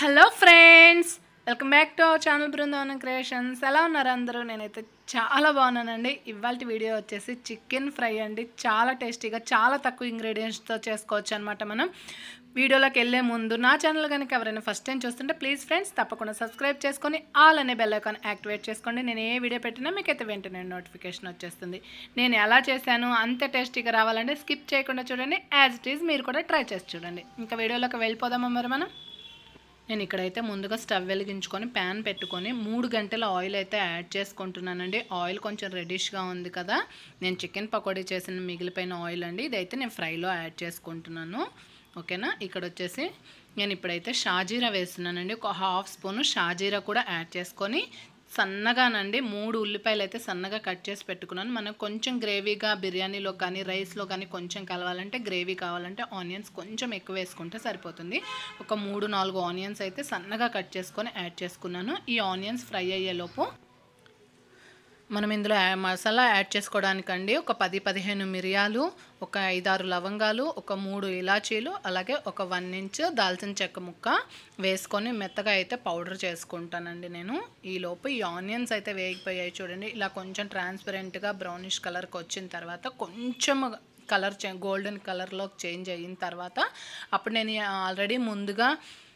hello friends welcome back to our channel Brindavanam creations ఎలా ఉన్నారు అందరూ నేనైతే చాలా బాగున్నానండి ఇవాళ వీడియో వచ్చేసి చికెన్ ఫ్రై అండి చాలా టేస్టీగా చాలా తక్కువ ఇంగ్రీడియంట్స్తో చేసుకోవచ్చు అనమాట మనం వీడియోలోకి వెళ్ళే ముందు నా ఛానల్ కనుక ఎవరైనా ఫస్ట్ టైం చూస్తుంటే ప్లీజ్ ఫ్రెండ్స్ తప్పకుండా సబ్స్క్రైబ్ చేసుకొని ఆల్ అనే బెల్ ఐకాన్ యాక్టివేట్ చేసుకోండి నేను ఏ వీడియో పెట్టినా మీకైతే వెంటనే నోటిఫికేషన్ వచ్చేస్తుంది నేను ఎలా చేశాను అంతే టేస్టీగా రావాలంటే స్కిప్ చేయకుండా చూడండి యాజ్ ఇట్ ఈజ్ మీరు కూడా ట్రై చేసి చూడండి ఇంకా వీడియోలోకి వెళ్ళిపోదామా మరి మనం నేను ఇక్కడైతే ముందుగా స్టవ్ వెలిగించుకొని ప్యాన్ పెట్టుకొని మూడు గంటల ఆయిల్ అయితే యాడ్ చేసుకుంటున్నానండి ఆయిల్ కొంచెం రెడిష్గా ఉంది కదా నేను చికెన్ పకోడీ చేసిన మిగిలిపోయిన ఆయిల్ అండి ఇదైతే నేను ఫ్రైలో యాడ్ చేసుకుంటున్నాను ఓకేనా ఇక్కడ వచ్చేసి నేను ఇప్పుడైతే షాజీరా వేస్తున్నానండి ఒక హాఫ్ స్పూన్ షాజీరా కూడా యాడ్ చేసుకొని సన్నగానండి మూడు ఉల్లిపాయలు అయితే సన్నగా కట్ చేసి పెట్టుకున్నాను మనం కొంచెం గ్రేవీగా బిర్యానీలో కానీ రైస్లో కానీ కొంచెం కలవాలంటే గ్రేవీ కావాలంటే ఆనియన్స్ కొంచెం ఎక్కువ వేసుకుంటే సరిపోతుంది ఒక మూడు నాలుగు ఆనియన్స్ అయితే సన్నగా కట్ చేసుకొని యాడ్ చేసుకున్నాను ఈ ఆనియన్స్ ఫ్రై అయ్యేలోపు మనం ఇందులో యా- మసాలా యాడ్ చేసుకోవడానికండి ఒక పది పదిహేను మిరియాలు ఒక ఐదారు లవంగాలు ఒక మూడు ఇలాచీలు అలాగే ఒక వన్ ఇంచ్ దాల్చిన చెక్క ముక్క వేసుకొని మెత్తగా అయితే పౌడర్ చేసుకుంటానండి నేను ఈ లోపు ఈ ఆనియన్స్ అయితే వేగిపోయాయి చూడండి ఇలా కొంచెం ట్రాన్స్పరెంట్గా బ్రౌనిష్ కలర్కి వచ్చిన తర్వాత కొంచెం కలర్ చే గోల్డెన్ కలర్లోకి చేంజ్ అయిన తర్వాత అప్పుడు నేను ఆల్రెడీ ముందుగా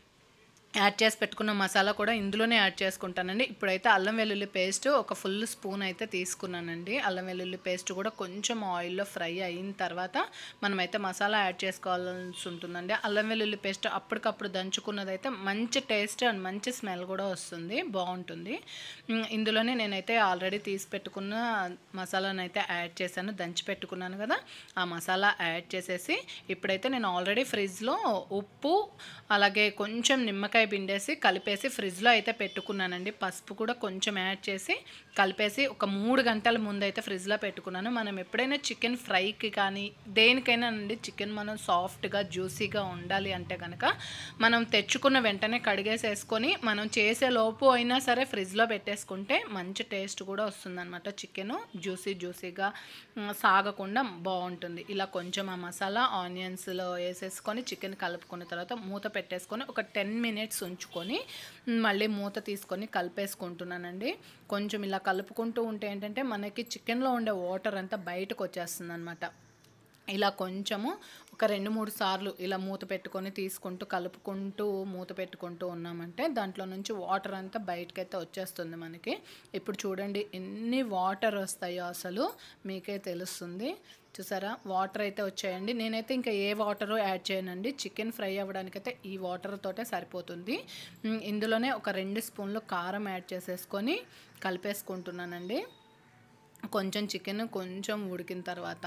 యాడ్ చేసి పెట్టుకున్న మసాలా కూడా ఇందులోనే యాడ్ చేసుకుంటానండి ఇప్పుడైతే అల్లం వెల్లుల్లి పేస్ట్ ఒక ఫుల్ స్పూన్ అయితే తీసుకున్నానండి అల్లం వెల్లుల్లి పేస్ట్ కూడా కొంచెం ఆయిల్లో ఫ్రై అయిన తర్వాత మనమైతే మసాలా యాడ్ చేసుకోవాల్సి ఉంటుందండి అల్లం వెల్లుల్లి పేస్ట్ అప్పటికప్పుడు దంచుకున్నదైతే మంచి టేస్ట్ అండ్ మంచి స్మెల్ కూడా వస్తుంది బాగుంటుంది ఉమ్, ఇందులోనే నేనైతే ఆల్రెడీ తీసి పెట్టుకున్న మసాలాను అయితే యాడ్ చేశాను దంచి పెట్టుకున్నాను కదా ఆ మసాలా యాడ్ చేసేసి ఇప్పుడైతే నేను ఆల్రెడీ ఫ్రిడ్జ్లో ఉప్పు అలాగే కొంచెం నిమ్మకాయ పిండేసి కలిపేసి ఫ్రిడ్జ్లో అయితే పెట్టుకున్నానండి పసుపు కూడా కొంచెం యాడ్ చేసి కలిపేసి ఒక మూడు గంటల ముందు అయితే ఫ్రిడ్జ్లో పెట్టుకున్నాను మనం ఎప్పుడైనా చికెన్ ఫ్రైకి కానీ దేనికైనా అండి చికెన్ మనం సాఫ్ట్గా జ్యూసీగా ఉండాలి అంటే కనుక మనం తెచ్చుకున్న వెంటనే కడిగేసేసుకొని మనం చేసే లోపు అయినా సరే ఫ్రిడ్జ్లో పెట్టేసుకుంటే మంచి టేస్ట్ కూడా వస్తుందన్నమాట చికెన్ జ్యూసీ జ్యూసీగా మ్, సాగకుండా బాగుంటుంది ఇలా కొంచెం ఆ మసాలా ఆనియన్స్లో వేసేసుకొని చికెన్ కలుపుకున్న తర్వాత మూత పెట్టేసుకొని ఒక టెన్ మినిట్స్ ఉంచుకొని మ్, మళ్ళీ మూత తీసుకొని కలిపేసుకుంటున్నానండి కొంచెం ఇలా కలుపుకుంటూ ఉంటే ఏంటంటే మనకి చికెన్లో ఉండే వాటర్ అంతా బయటకు వచ్చేస్తుంది అనమాట ఇలా కొంచెము ఒక రెండు మూడు సార్లు ఇలా మూత పెట్టుకొని తీసుకుంటూ కలుపుకుంటూ మూత పెట్టుకుంటూ ఉన్నామంటే దాంట్లో నుంచి వాటర్ అంతా బయటకైతే వచ్చేస్తుంది మనకి ఇప్పుడు చూడండి ఎన్ని వాటర్ వస్తాయో అసలు మీకే తెలుస్తుంది చూసారా వాటర్ అయితే వచ్చాయండి నేనైతే ఇంకా ఏ వాటర్ యాడ్ చేయనండి చికెన్ ఫ్రై అవ్వడానికైతే ఈ వాటర్ తోటే సరిపోతుంది ఉమ్, ఇందులోనే ఒక రెండు స్పూన్లు కారం యాడ్ చేసేసుకొని కలిపేసుకుంటున్నానండి కొంచెం చికెన్ కొంచెం ఉడికిన తర్వాత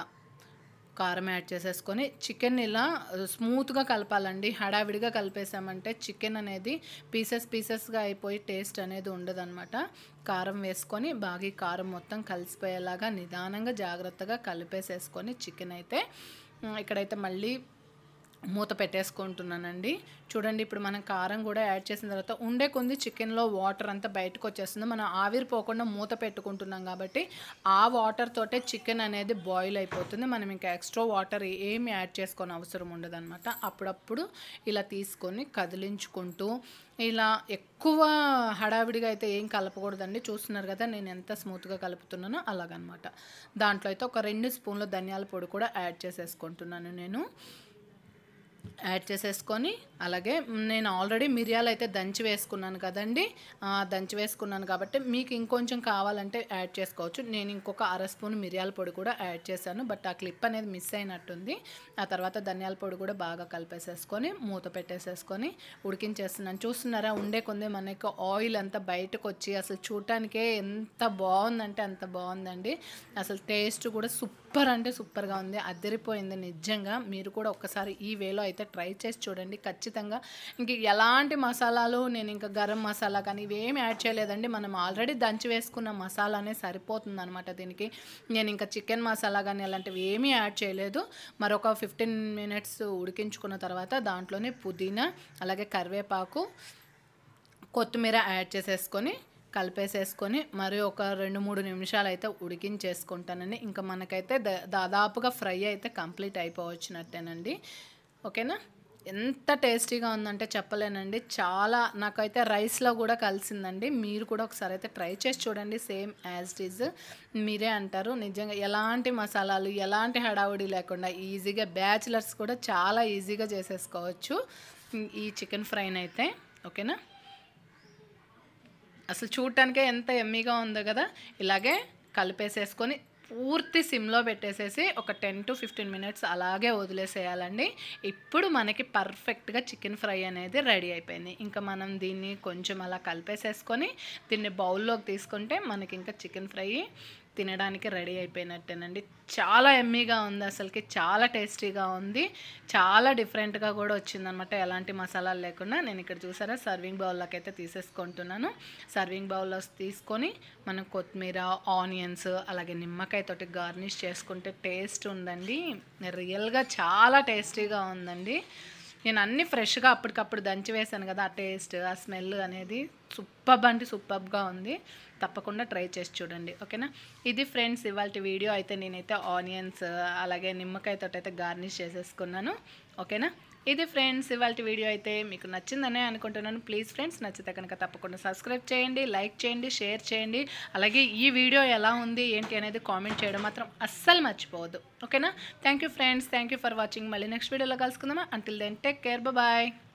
కారం యాడ్ చేసేసుకొని చికెన్ ఇలా స్మూత్గా కలపాలండి హడావిడిగా కలిపేసామంటే చికెన్ అనేది పీసెస్ పీసెస్గా అయిపోయి టేస్ట్ అనేది ఉండదన్నమాట కారం వేసుకొని బాగా ఈ కారం మొత్తం కలిసిపోయేలాగా నిదానంగా జాగ్రత్తగా కలిపేసేసుకొని చికెన్ అయితే ఉమ్, ఇక్కడైతే మళ్ళీ మూత పెట్టేసుకుంటున్నానండి చూడండి ఇప్పుడు మనం కారం కూడా యాడ్ చేసిన తర్వాత ఉండే కొంది చికెన్లో వాటర్ అంతా బయటకు వచ్చేస్తుంది మనం ఆవిరిపోకుండా మూత పెట్టుకుంటున్నాం కాబట్టి ఆ వాటర్ తోటే చికెన్ అనేది బాయిల్ అయిపోతుంది మనం ఇంకా ఎక్స్ట్రా వాటర్ ఏమి యాడ్ చేసుకొని అవసరం ఉండదన్నమాట అప్పుడప్పుడు ఇలా తీసుకొని కదిలించుకుంటూ ఇలా ఎక్కువ హడావిడిగా అయితే ఏం కలపకూడదండి చూస్తున్నారు కదా నేను ఎంత స్మూత్గా కలుపుతున్నానో అలాగనమాట దాంట్లో అయితే ఒక రెండు స్పూన్ల ధనియాల పొడి కూడా యాడ్ చేసేసుకుంటున్నాను నేను యాడ్ చేసేసుకొని అలాగే నేను ఆల్రెడీ మిరియాలు అయితే దంచి వేసుకున్నాను కదండి ఆ, దంచి వేసుకున్నాను కాబట్టి మీకు ఇంకొంచెం కావాలంటే యాడ్ చేసుకోవచ్చు నేను ఇంకొక అర స్పూన్ మిరియాల పొడి కూడా యాడ్ చేశాను బట్ ఆ క్లిప్ అనేది మిస్ అయినట్టుంది ఆ తర్వాత ధనియాల పొడి కూడా బాగా కలిపేసేసుకొని మూత పెట్టేసేసుకొని ఉడికించేస్తున్నాను చూస్తున్నారా ఉండే కొంది మనకి ఆయిల్ అంతా బయటకు వచ్చి అసలు చూడటానికే ఎంత బాగుందంటే అంత బాగుందండి అసలు టేస్ట్ కూడా సూపర్ అంటే సూపర్గా ఉంది అదిరిపోయింది నిజంగా మీరు కూడా ఒక్కసారి ఈ వేలో అయితే ట్రై చేసి చూడండి ఖచ్చితంగా ఇంక ఎలాంటి మసాలాలు నేను ఇంకా గరం మసాలా కానీ ఇవేమి యాడ్ చేయలేదండి మనం ఆల్రెడీ దంచి వేసుకున్న మసాలానే సరిపోతుంది అనమాట దీనికి నేను ఇంకా చికెన్ మసాలా కానీ అలాంటివి ఏమీ యాడ్ చేయలేదు మరొక ఫిఫ్టీన్ మినిట్స్ ఉడికించుకున్న తర్వాత దాంట్లోనే పుదీనా అలాగే కరివేపాకు కొత్తిమీర యాడ్ చేసేసుకొని కలిపేసేసుకొని మరి ఒక రెండు మూడు నిమిషాలు అయితే ఉడికించేసుకుంటానండి ఇంకా మనకైతే దా- దాదాపుగా ఫ్రై అయితే కంప్లీట్ అయిపోవచ్చినట్టేనండి ఓకేనా ఎంత టేస్టీగా ఉందంటే చెప్పలేనండి చాలా నాకైతే రైస్లో కూడా కలిసిందండి మీరు కూడా ఒకసారి అయితే ట్రై చేసి చూడండి సేమ్ యాజ్ ఇట్ ఈజ్ మీరే అంటారు నిజంగా ఎలాంటి మసాలాలు ఎలాంటి హడావుడి లేకుండా ఈజీగా బ్యాచిలర్స్ కూడా చాలా ఈజీగా చేసేసుకోవచ్చు ఈ చికెన్ ఫ్రైని అయితే ఓకేనా అసలు చూడటానికే ఎంత ఎమ్మీగా ఉందో కదా ఇలాగే కలిపేసేసుకొని పూర్తి సిమ్లో పెట్టేసేసి ఒక టెన్ టు ఫిఫ్టీన్ మినిట్స్ అలాగే వదిలేసేయాలండి ఇప్పుడు మనకి పర్ఫెక్ట్గా చికెన్ ఫ్రై అనేది రెడీ అయిపోయింది ఇంకా మనం దీన్ని కొంచెం అలా కలిపేసేసుకొని దీన్ని బౌల్లోకి తీసుకుంటే మనకి ఇంకా చికెన్ ఫ్రై తినడానికి రెడీ అయిపోయినట్టేనండి చాలా ఎమ్మీగా ఉంది అసలుకి చాలా టేస్టీగా ఉంది చాలా డిఫరెంట్గా కూడా వచ్చిందనమాట ఎలాంటి మసాలాలు లేకుండా నేను ఇక్కడ చూసారా సర్వింగ్ బౌల్లోకి అయితే తీసేసుకుంటున్నాను సర్వింగ్ బౌల్లో తీసుకొని మనం కొత్తిమీర ఆనియన్స్ అలాగే నిమ్మకాయ తోటి గార్నిష్ చేసుకుంటే టేస్ట్ ఉందండి రియల్గా చాలా టేస్టీగా ఉందండి నేను అన్ని ఫ్రెష్గా అప్పటికప్పుడు దంచి వేసాను కదా ఆ టేస్ట్ ఆ స్మెల్ అనేది సూపర్బ్ అంటే సూపర్బ్గా ఉంది తప్పకుండా ట్రై చేసి చూడండి ఓకేనా ఇది ఫ్రెండ్స్ ఇవాళ వీడియో అయితే నేనైతే ఆనియన్స్ అలాగే నిమ్మకాయతో అయితే గార్నిష్ చేసేసుకున్నాను ఓకేనా ఇది ఫ్రెండ్స్ ఇవాళ వీడియో అయితే మీకు నచ్చిందనే అనుకుంటున్నాను ప్లీజ్ ఫ్రెండ్స్ నచ్చితే కనుక తప్పకుండా సబ్స్క్రైబ్ చేయండి లైక్ చేయండి షేర్ చేయండి అలాగే ఈ వీడియో ఎలా ఉంది ఏంటి అనేది కామెంట్ చేయడం మాత్రం అస్సలు మర్చిపోవద్దు ఓకేనా thank you friends thank you for watching మళ్ళీ నెక్స్ట్ వీడియోలో కలుసుకుందామా until then take care bye